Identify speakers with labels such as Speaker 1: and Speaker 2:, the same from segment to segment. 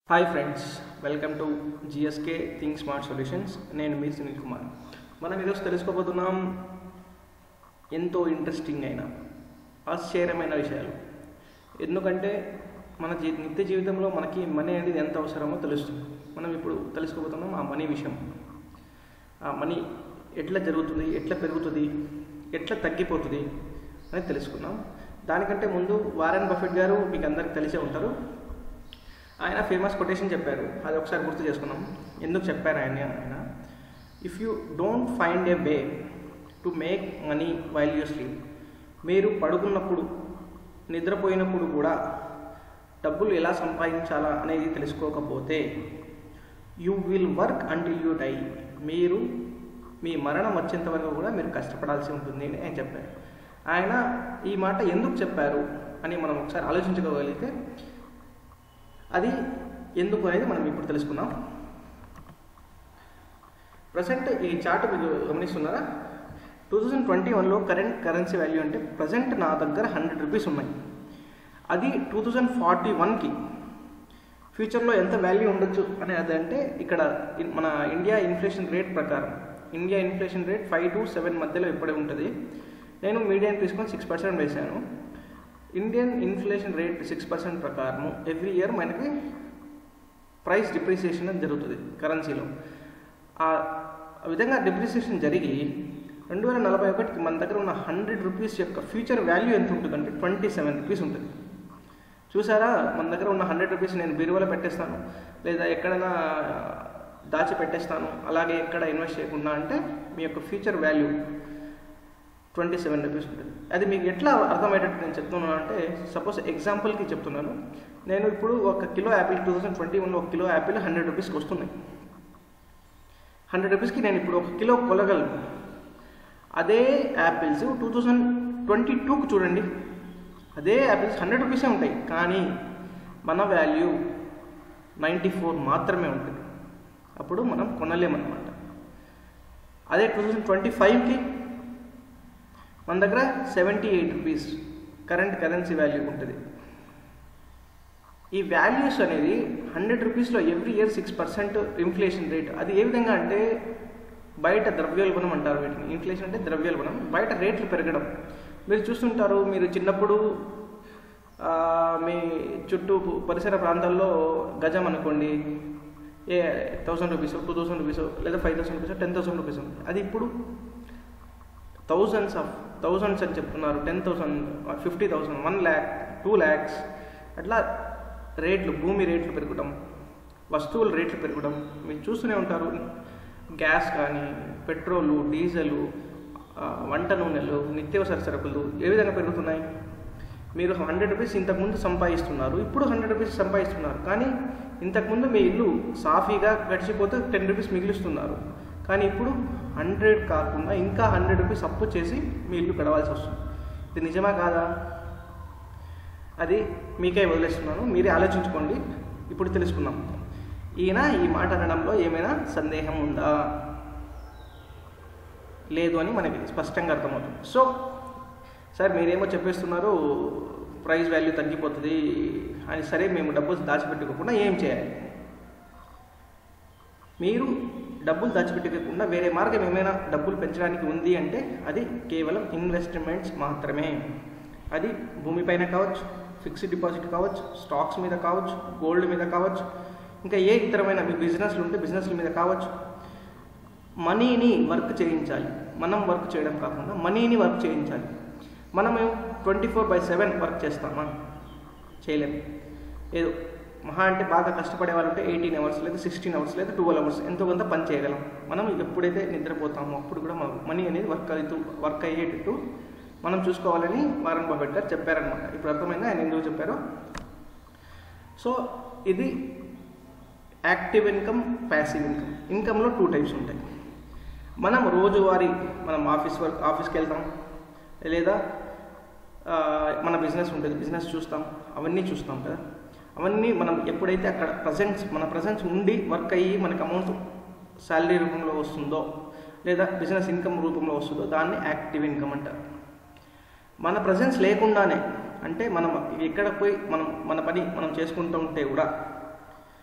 Speaker 1: hi friends welcome to GSK think smart solutions నేను మీ సునీల్ కుమార్ మనం ఈరోజు తెలుసుకోబోతున్నాం ఎంతో ఇంట్రెస్టింగ్ అయిన ఆశ్చర్యమైన విషయాలు ఎందుకంటే మన జీ నిత్య జీవితంలో మనకి మనీ అనేది ఎంత అవసరమో తెలుస్తుంది మనం ఇప్పుడు తెలుసుకోబోతున్నాం ఆ మనీ విషయం ఆ మనీ ఎట్లా జరుగుతుంది ఎట్లా పెరుగుతుంది ఎట్లా తగ్గిపోతుంది అని తెలుసుకున్నాం దానికంటే ముందు వారెన్ బఫెట్ గారు మీకు అందరికి తెలిసే ఉంటారు ఆయన ఫేమస్ కొటేషన్ చెప్పారు అది ఒకసారి గుర్తు చేసుకున్నాం ఎందుకు చెప్పారు ఆయన ఆయన if you don't find a way to make money while you sleep మీరు పడుకున్నప్పుడు నిద్రపోయినప్పుడు కూడా డబ్బులు ఎలా సంపాదించాలా అనేది తెలుసుకోకపోతే you will work until you die మీరు మీ మరణం వచ్చేంత వరకు కూడా మీరు కష్టపడాల్సి ఉంటుంది అని ఆయన చెప్పారు ఆయన ఈ మాట ఎందుకు చెప్పారు అని మనం ఒకసారి ఆలోచించుకోగలిగితే అది ఎందుకు అనేది మనం ఇప్పుడు తెలుసుకుందాం ప్రజెంట్ ఈ చార్ట్ మీరు గమనిస్తున్నారా టూ థౌజండ్ ట్వంటీ వన్లో కరెంట్ కరెన్సీ వాల్యూ అంటే ప్రజెంట్ నా దగ్గర హండ్రెడ్ రూపీస్ ఉన్నాయి అది టూ థౌజండ్ ఫార్టీ వన్కి ఫ్యూచర్లో ఎంత వాల్యూ ఉండొచ్చు అనేది అంటే ఇక్కడ ఇన్- మన ఇండియా ఇన్ఫ్లేషన్ రేట్ ప్రకారం India inflation rate five to seven మధ్యలో ఎప్పుడే ఉంటుంది నేను మీడియం తీసుకొని సిక్స్ పర్సెంట్ వేశాను Indian inflation rate six percent ప్రకారం ఎవ్రీ ఇయర్ మనకి ప్రైస్ డిప్రిసియేషన్ అని జరుగుతుంది కరెన్సీలో ఆ విధంగా డిప్రిసియేషన్ జరిగి రెండు వేల నలభై ఒకటికి మన దగ్గర ఉన్న హండ్రెడ్ రూపీస్ యొక్క ఫ్యూచర్ వాల్యూ ఎంత ఉంటుందంటే ట్వంటీ సెవెన్ రూపీస్ ఉంటుంది చూసారా మన దగ్గర ఉన్న హండ్రెడ్ రూపీస్ నేను బీరువాలో పెట్టేస్తాను లేదా ఎక్కడైనా దాచి పెట్టేస్తాను అలాగే ఎక్కడ ఇన్వెస్ట్ చేయకుండా అంటే మీ యొక్క future value twenty seven rupees ఉంటుంది అది మీకు ఎట్లా అర్థమయ్యేటట్టు నేను చెప్తున్నాను అంటే సపోజ్ ఎగ్జాంపుల్కి చెప్తున్నాను నేను ఇప్పుడు ఒక kilo apple two thousand twenty వన్లో ఒక కిలో యాపిల్ హండ్రెడ్ రూపీస్కి వస్తున్నాయి హండ్రెడ్ రూపీస్కి నేను ఇప్పుడు ఒక కిలో కొలగలను అదే యాపిల్స్ టూ థౌజండ్ ట్వంటీ టూకి చూడండి అదే యాపిల్స్ హండ్రెడ్ రూపీసే ఉంటాయి కానీ మన వాల్యూ నైంటీ ఫోర్ మాత్రమే ఉంటుంది అప్పుడు మనం కొనలేమన్నమాట అదే టూ థౌజండ్ ట్వంటీ ఫైవ్కి మన దగ్గర seventy eight rupees current currency value ఉంటుంది ఈ వాల్యూస్ అనేది హండ్రెడ్ రూపీస్లో every year six percent inflation rate అది ఏ విధంగా అంటే బయట ద్రవ్యోల్బణం అంటారు వీటిని ఇన్ఫ్లేషన్ అంటే ద్రవ్యోల్బణం బయట రేట్లు పెరగడం మీరు చూస్తుంటారు మీరు చిన్నప్పుడు ఆ, మీ చుట్టూ పరిసర ప్రాంతాల్లో గజం అనుకోండి a thousand rupees two thousand rupees లేదా five thousand rupees ten thousand rupees అది ఇప్పుడు థౌజండ్స్ ఆఫ్ థౌజండ్స్ అని చెప్తున్నారు ten thousand fifty thousand one lakh two lakhs అట్లా రేట్లు భూమి రేట్లు పెరగడం వస్తువుల రేట్లు పెరగడం మీరు చూస్తూనే ఉంటారు గ్యాస్ కానీ పెట్రోలు డీజిలు ఆ, వంట నూనెలు నిత్యావసర సరుకులు ఏ విధంగా పెరుగుతున్నాయి మీరు హండ్రెడ్ రూపీస్ ఇంతకుముందు సంపాదిస్తున్నారు ఇప్పుడు హండ్రెడ్ రూపీస్ సంపాదిస్తున్నారు కానీ ఇంతకుముందు మీ ఇల్లు సాఫీగా గడిచిపోతే టెన్ రూపీస్ మిగిలిస్తున్నారు కానీ ఇప్పుడు హండ్రెడ్ కాకుండా ఇంకా హండ్రెడ్ రూపీస్ అప్పు చేసి మీ ఇల్లు గడవాల్సి వస్తుంది ఇది నిజమా కాదా అది మీకే వదిలేస్తున్నాను మీరే ఆలోచించుకోండి ఇప్పుడు తెలుసుకుందాం ఈయన ఈ మాట అనడంలో ఏమైనా సందేహం ఉందా లేదు అని మనకి స్పష్టంగా అర్థమవుతుంది సో సార్ మీరేమో చెప్పేస్తున్నారు ప్రైస్ వాల్యూ తగ్గిపోతుంది అని సరే మేము డబ్బులు దాచిపెట్టుకోకుండా ఏం చేయాలి మీరు డబ్బులు దాచిపెట్టుకోకుండా వేరే మార్గం ఏమైనా డబ్బులు పెంచడానికి ఉంది అంటే అది కేవలం ఇన్వెస్ట్మెంట్స్ మాత్రమే అది భూమిపైన కావచ్చు ఫిక్స్డ్ డిపాజిట్ కావచ్చు స్టాక్స్ మీద కావచ్చు గోల్డ్ మీద కావచ్చు ఇంకా ఏ ఇతరమైన మీ బిజినెస్లు ఉంటే బిజినెస్ల మీద కావచ్చు మనీని వర్క్ చేయించాలి మనం వర్క్ చేయడం కాకుండా మనీని వర్క్ చేయించాలి మనము twenty four by seven work చేస్తామా చేయలేము ఏదో మహా అంటే బాగా కష్టపడే వాళ్ళు ఉంటే ఎయిటీన్ అవర్స్ లేదా సిక్స్టీన్ అవర్స్ లేదా ట్వెల్వ్ అవర్స్ ఎంతో కొంత పని చేయగలం మనం ఎప్పుడైతే నిద్రపోతామో అప్పుడు కూడా మన మనీ అనేది వర్క్ అవుతూ వర్క్ అయ్యేటట్టు మనం చూసుకోవాలని వారన్ బఫెట్ గారు చెప్పారనమాట ఇప్పుడు అర్థమైందా ఆయన ఎందుకు చెప్పారో సో ఇది యాక్టివ్ ఇన్కమ్ ప్యాసివ్ ఇన్కమ్ ఇన్కంలో టూ టైప్స్ ఉంటాయి మనం రోజువారీ మనం ఆఫీస్ వర్క్ ఆఫీస్కి వెళ్తాం లేదా ఆ, మన బిజినెస్ ఉంటుంది బిజినెస్ చూస్తాం అవన్నీ చూస్తాం కదా అవన్నీ మనం ఎప్పుడైతే అక్కడ ప్రజెన్స్ మన ప్రజెన్స్ ఉండి వర్క్ అయ్యి మనకి అమౌంట్ శాలరీ రూపంలో వస్తుందో లేదా బిజినెస్ ఇన్కమ్ రూపంలో వస్తుందో దాన్ని యాక్టివ్ ఇన్కమ్ అంటారు మన ప్రజెన్స్ లేకుండానే అంటే మనం ఎక్కడ పోయి మనం మన పని మనం చేసుకుంటూ ఉంటే కూడా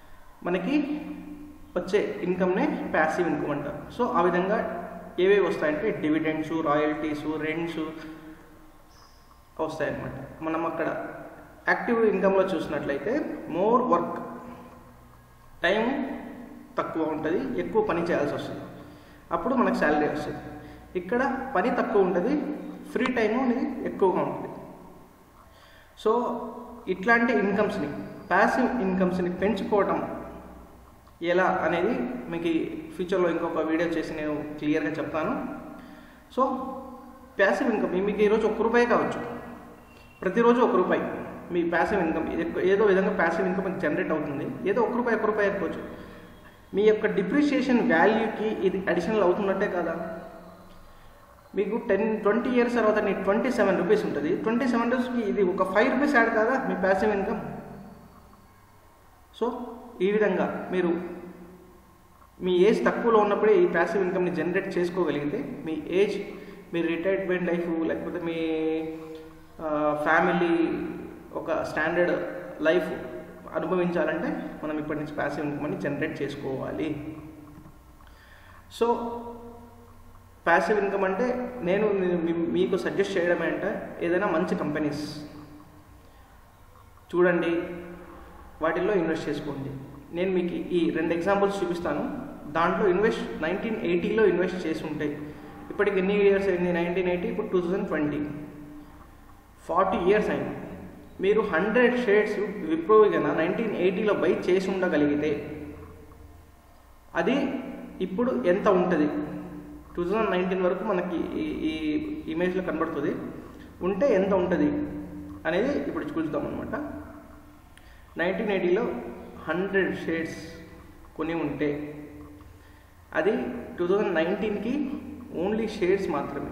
Speaker 1: మనకి వచ్చే ఇన్కమ్నే ప్యాసివ్ ఇన్కమ్ అంటారు సో ఆ విధంగా ఏవేవి వస్తాయంటే డివిడెండ్స్ రాయల్టీస్ రెంట్స్ వస్తాయన్నమాట మనం అక్కడ యాక్టివ్ ఇన్కమ్లో చూసినట్లయితే మోర్ వర్క్ టైం తక్కువ ఉంటుంది ఎక్కువ పని చేయాల్సి వస్తుంది అప్పుడు మనకు శాలరీ వస్తుంది ఇక్కడ పని తక్కువ ఉంటుంది ఫ్రీ టైం అనేది ఎక్కువగా ఉంటుంది సో ఇట్లాంటి ఇన్కమ్స్ని ప్యాసివ్ ఇన్కమ్స్ని పెంచుకోవడం ఎలా అనేది మీకు ఫ్యూచర్లో ఇంకొక వీడియో చేసి నేను క్లియర్గా చెప్తాను సో ప్యాసివ్ ఇన్కమ్ మీకు ఈరోజు ఒక్క రూపాయి కావచ్చు ప్రతిరోజు ఒక రూపాయి మీ ప్యాసివ్ ఇన్కమ్ ఏదో విధంగా ప్యాసివ్ ఇన్కమ్ మీకు జనరేట్ అవుతుంది ఏదో ఒక రూపాయి ఒక రూపాయి అయిపోవచ్చు మీ యొక్క డిప్రిషియేషన్ వాల్యూకి ఇది అడిషనల్ అవుతున్నట్టే కదా మీకు టెన్ ట్వంటీ ఇయర్స్ తర్వాత నీ ట్వంటీ సెవెన్ రూపీస్ ఉంటుంది ట్వంటీ సెవెన్ రూపీస్కి ఇది ఒక ఫైవ్ రూపీస్ యాడ్ కాదా మీ ప్యాసివ్ ఇన్కమ్ సో ఈ విధంగా మీరు మీ ఏజ్ తక్కువలో ఉన్నప్పుడే ఈ ప్యాసివ్ ఇన్కమ్ని జనరేట్ చేసుకోగలిగితే మీ ఏజ్ మీ రిటైర్మెంట్ లైఫ్ లేకపోతే మీ ఫ్యామిలీ ఒక స్టాండర్డ్ లైఫ్ అనుభవించాలంటే మనం ఇప్పటి నుంచి ప్యాసివ్ ఇన్కమ్ని జనరేట్ చేసుకోవాలి సో ప్యాసివ్ ఇన్కమ్ అంటే నేను మీ- మీకు సజెస్ట్ చేయడం ఏంటంటే ఏదైనా మంచి కంపెనీస్ చూడండి వాటిల్లో ఇన్వెస్ట్ చేసుకోండి నేను మీకు ఈ రెండు ఎగ్జాంపుల్స్ చూపిస్తాను దాంట్లో ఇన్వెస్ట్ నైన్టీన్ ఎయిటీలో ఇన్వెస్ట్ చేసి ఉంటే ఇప్పటికి ఎన్ని ఇయర్స్ అయింది నైన్టీన్ ఎయిటీ ఇప్పుడు two thousand twenty forty years అయింది మీరు హండ్రెడ్ షేర్స్ విప్రోవిగన నైన్టీన్ ఎయిటీలో బై చేసి ఉండగలిగితే అది ఇప్పుడు ఎంత ఉంటుంది టూ థౌజండ్ నైన్టీన్ వరకు మనకి ఈ ఈ ఇమేజ్లో కనబడుతుంది ఉంటే ఎంత ఉంటుంది అనేది ఇప్పుడు చూద్దాం అనమాట నైన్టీన్ ఎయిటీలో హండ్రెడ్ షేర్స్ కొని ఉంటే అది టూ థౌజండ్ నైన్టీన్కి ఓన్లీ షేర్స్ మాత్రమే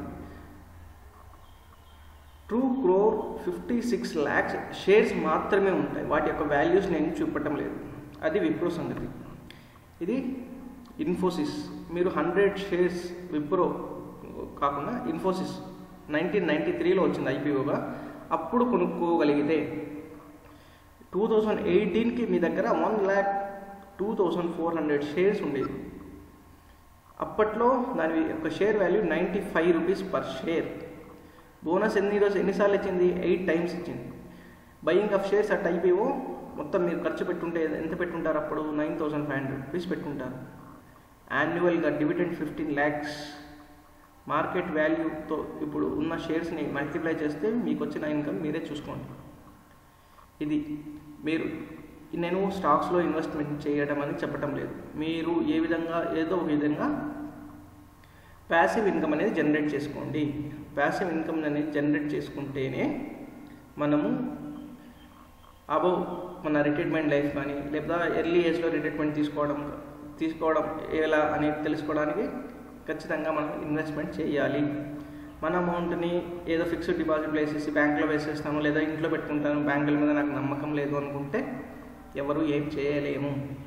Speaker 1: two crore fifty six lakhs shares మాత్రమే ఉంటాయి వాటి యొక్క వాల్యూస్ నేను చూపటం లేదు అది విప్రో సంగతి ఇది ఇన్ఫోసిస్ మీరు హండ్రెడ్ షేర్స్ విప్రో కాకుండా ఇన్ఫోసిస్ నైన్టీన్ నైంటీ త్రీలో వచ్చింది ఐపీఓగా అప్పుడు కొనుక్కోగలిగితే టూ థౌజండ్ ఎయిటీన్కి మీ దగ్గర one lakh two thousand four hundred shares ఉండేది అప్పట్లో దాని యొక్క share value ninety five rupees per share bonus ఎన్ని రోజు ఎన్నిసార్లు ఇచ్చింది ఎయిట్ టైమ్స్ ఇచ్చింది buying of shares at IPO మొత్తం మీరు ఖర్చు పెట్టుంటే ఎంత పెట్టుంటారు అప్పుడు nine thousand five hundred rupees పెట్టుంటారు యాన్యువల్గా డివిడెండ్ ఫిఫ్టీన్ ల్యాక్స్ మార్కెట్ వాల్యూతో ఇప్పుడు ఉన్న షేర్స్ని మల్టిప్లై చేస్తే మీకు వచ్చిన ఇన్కమ్ మీరే చూసుకోండి ఇది మీరు నేను స్టాక్స్లో ఇన్వెస్ట్మెంట్ చేయడం అని చెప్పటం లేదు మీరు ఏ విధంగా ఏదో ఒక విధంగా ప్యాసివ్ ఇన్కమ్ అనేది జనరేట్ చేసుకోండి ప్యాసివ్ ఇన్కమ్ అనేది జనరేట్ చేసుకుంటేనే మనము అబౌవ్ మన రిటైర్మెంట్ లైఫ్ కానీ లేదా ఎర్లీ ఏజ్లో రిటైర్మెంట్ తీసుకోవడం తీసుకోవడం ఎలా అనేది తెలుసుకోవడానికి ఖచ్చితంగా మనం ఇన్వెస్ట్మెంట్ చేయాలి మన అమౌంట్ని ఏదో ఫిక్స్డ్ డిపాజిట్ వేసేసి బ్యాంక్లో వేసేస్తాము లేదా ఇంట్లో పెట్టుకుంటాను బ్యాంకుల మీద నాకు నమ్మకం లేదు అనుకుంటే ఎవరు ఏం చేయలేము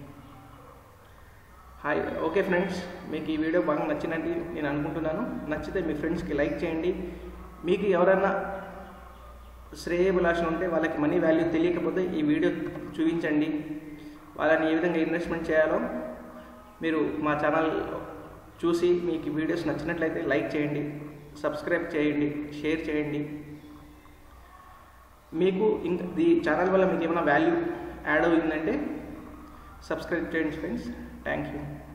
Speaker 1: హాయ్ ఓకే ఫ్రెండ్స్ మీకు ఈ వీడియో బాగా నచ్చినట్టు నేను అనుకుంటున్నాను నచ్చితే మీ ఫ్రెండ్స్కి లైక్ చేయండి మీకు ఎవరైనా శ్రేయభిలాష ఉంటే వాళ్ళకి మనీ వాల్యూ తెలియకపోతే ఈ వీడియో చూపించండి వాళ్ళని ఏ విధంగా ఇన్వెస్ట్మెంట్ చేయాలో మీరు మా ఛానల్ చూసి మీకు ఈ వీడియోస్ నచ్చినట్లయితే లైక్ చేయండి సబ్స్క్రైబ్ చేయండి షేర్ చేయండి మీకు ఇంకా ఈ ఛానల్ వల్ల మీకు ఏమైనా వాల్యూ యాడ్ అయిందంటే సబ్స్క్రైబ్ చేయండి ఫ్రెండ్స్ థ్యాంక్ యూ